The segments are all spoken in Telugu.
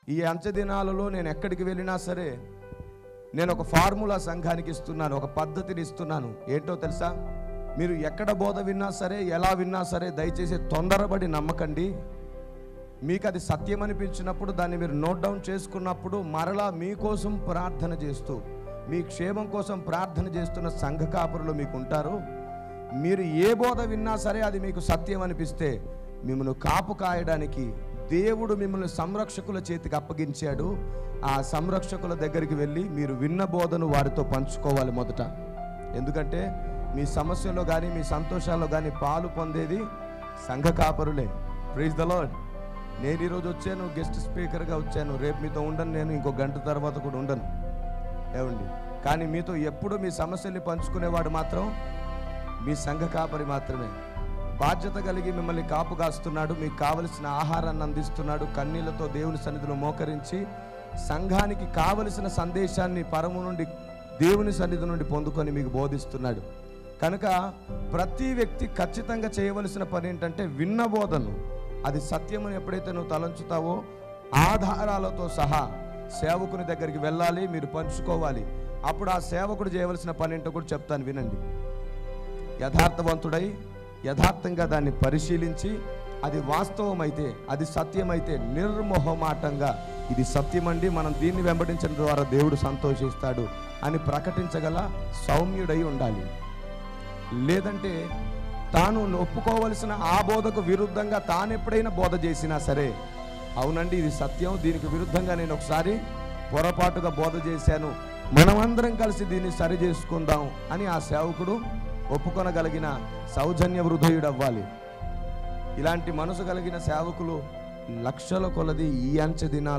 ఈ అంచె దినాలలో నేను ఎక్కడికి వెళ్ళినా సరే నేను ఒక ఫార్ములా సంఘానికి ఇస్తున్నాను ఒక పద్ధతిని ఇస్తున్నాను ఏంటో తెలుసా మీరు ఎక్కడ బోధ విన్నా సరే ఎలా విన్నా సరే దయచేసి తొందరపడి నమ్మకండి మీకు అది సత్యం అనిపించినప్పుడు దాన్ని మీరు నోట్ డౌన్ చేసుకున్నప్పుడు మరలా మీకోసం ప్రార్థన చేస్తూ మీ క్షేమం కోసం ప్రార్థన చేస్తున్న సంఘ కాపురులు మీకు ఉంటారు మీరు ఏ బోధ విన్నా సరే అది మీకు సత్యం అనిపిస్తే మిమ్మల్ని కాపు కాయడానికి దేవుడు మిమ్మల్ని సంరక్షకుల చేతికి అప్పగించాడు ఆ సంరక్షకుల దగ్గరికి వెళ్ళి మీరు విన్న బోధను వారితో పంచుకోవాలి మొదట ఎందుకంటే మీ సమస్యలో కానీ మీ సంతోషాల్లో కానీ పాలు పొందేది సంఘ కాపరులే ప్రైజ్ ద లార్డ్ నేను ఈరోజు వచ్చాను గెస్ట్ స్పీకర్గా వచ్చాను రేపు మీతో ఉండను నేను ఇంకో గంట తర్వాత కూడా ఉండను ఏమండి కానీ మీతో ఎప్పుడు మీ సమస్యల్ని పంచుకునేవాడు మాత్రం మీ సంఘ కాపరి మాత్రమే బాధ్యత కలిగి మిమ్మల్ని కాపు కాస్తున్నాడు మీకు కావలసిన ఆహారాన్ని అందిస్తున్నాడు కన్నీళ్లతో దేవుని సన్నిధిలో మోకరించి సంఘానికి కావలసిన సందేశాన్ని పరము నుండి దేవుని సన్నిధి నుండి పొందుకొని మీకు బోధిస్తున్నాడు కనుక ప్రతి వ్యక్తి ఖచ్చితంగా చేయవలసిన పని ఏంటంటే విన్న బోధను అది సత్యమని ఎప్పుడైతే నువ్వు తలంచుతావో ఆధారాలతో సహా సేవకుని దగ్గరికి వెళ్ళాలి మీరు పంచుకోవాలి అప్పుడు ఆ సేవకుడు చేయవలసిన పని ఏంటో కూడా చెప్తాను వినండి యథార్థవంతుడై యథార్థంగా దాన్ని పరిశీలించి అది వాస్తవమైతే అది సత్యమైతే నిర్మోహమాటంగా ఇది సత్యమండి మనం దీన్ని వెంబడించడం ద్వారా దేవుడు సంతోషిస్తాడు అని ప్రకటించగల సౌమ్యుడై ఉండాలి లేదంటే తాను ఒప్పుకోవలసిన ఆ బోధకు విరుద్ధంగా తాను ఎప్పుడైనా బోధ చేసినా సరే అవునండి ఇది సత్యం దీనికి విరుద్ధంగా నేను ఒకసారి పొరపాటుగా బోధ చేశాను మనమందరం కలిసి దీన్ని సరి చేసుకుందాం అని ఆ సేవకుడు ఒప్పుకొనగలిగిన సౌజన్య హృదయుడు అవ్వాలి ఇలాంటి మనసు కలిగిన సేవకులు లక్షల కొలది ఈ అంచె దినాల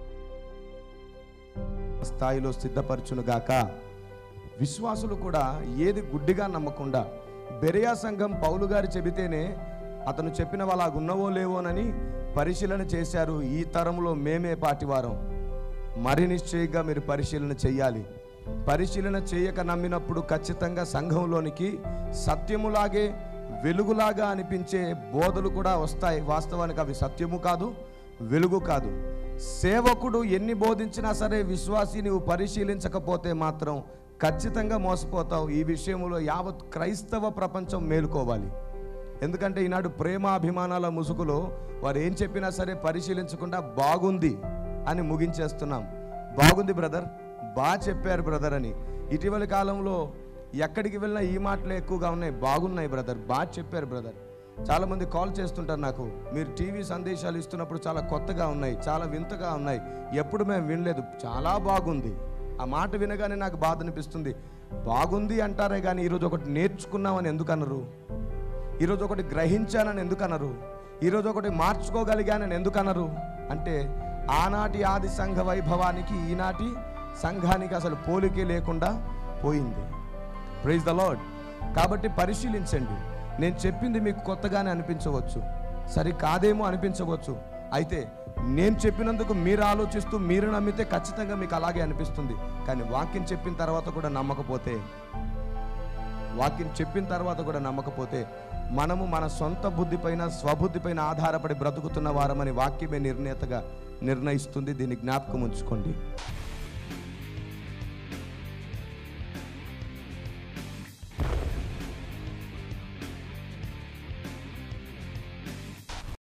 స్థాయిలో సిద్ధపరచునుగాక విశ్వాసులు కూడా ఏది గుడ్డిగా నమ్మకుండా బెరియా సంఘం పౌలు గారు చెబితేనే అతను చెప్పిన వాళ్ళగున్నవో లేవోనని పరిశీలన చేశారు ఈ తరంలో మేమే పాటివారం మరి నిశ్చయంగా మీరు పరిశీలన చేయాలి పరిశీలన చేయక నమ్మినప్పుడు ఖచ్చితంగా సంఘంలోనికి సత్యములాగే వెలుగులాగా అనిపించే బోధలు కూడా వస్తాయి వాస్తవానికి అవి సత్యము కాదు వెలుగు కాదు సేవకుడు ఎన్ని బోధించినా సరే విశ్వాసి నువ్వు పరిశీలించకపోతే మాత్రం ఖచ్చితంగా మోసపోతావు ఈ విషయంలో యావత్ క్రైస్తవ ప్రపంచం మేలుకోవాలి ఎందుకంటే ఈనాడు ప్రేమాభిమానాల ముసుగులో వారు ఏం చెప్పినా సరే పరిశీలించకుండా బాగుంది అని ముగించేస్తున్నాం బాగుంది బ్రదర్ బాగా చెప్పారు బ్రదర్ అని ఇటీవలి కాలంలో ఎక్కడికి వెళ్ళినా ఈ మాటలే ఎక్కువగా ఉన్నాయి బాగున్నాయి బ్రదర్ బాగా చెప్పారు బ్రదర్ చాలామంది కాల్ చేస్తుంటారు నాకు మీరు టీవీ సందేశాలు ఇస్తున్నప్పుడు చాలా కొత్తగా ఉన్నాయి చాలా వింతగా ఉన్నాయి ఎప్పుడు మేము వినలేదు చాలా బాగుంది ఆ మాట వినగానే నాకు బాధ అనిపిస్తుంది బాగుంది అంటారే కానీ ఈరోజు ఒకటి నేర్చుకున్నామని ఎందుకు అనరు ఈరోజు ఒకటి గ్రహించానని ఎందుకు అనరు ఈరోజు ఒకటి మార్చుకోగలిగానని ఎందుకు అనరు అంటే ఆనాటి ఆది సంఘ వైభవానికి ఈనాటి సంఘానికి అసలు పోలికే లేకుండా పోయింది ప్రైజ్ ద లార్డ్ కాబట్టి పరిశీలించండి నేను చెప్పింది మీకు కొత్తగానే అనిపించవచ్చు సరి కాదేమో అనిపించవచ్చు అయితే నేను చెప్పినందుకు మీరు ఆలోచిస్తూ మీరు నమ్మితే ఖచ్చితంగా మీకు అలాగే అనిపిస్తుంది కానీ వాక్యం చెప్పిన తర్వాత కూడా నమ్మకపోతే వాక్యం చెప్పిన తర్వాత కూడా నమ్మకపోతే మనము మన సొంత బుద్ధిపైన స్వబుద్ధిపైన ఆధారపడి బ్రతుకుతున్న వారమని వాక్యమే నిర్ణేతగా నిర్ణయిస్తుంది దీన్ని జ్ఞాపకం ఉంచుకోండి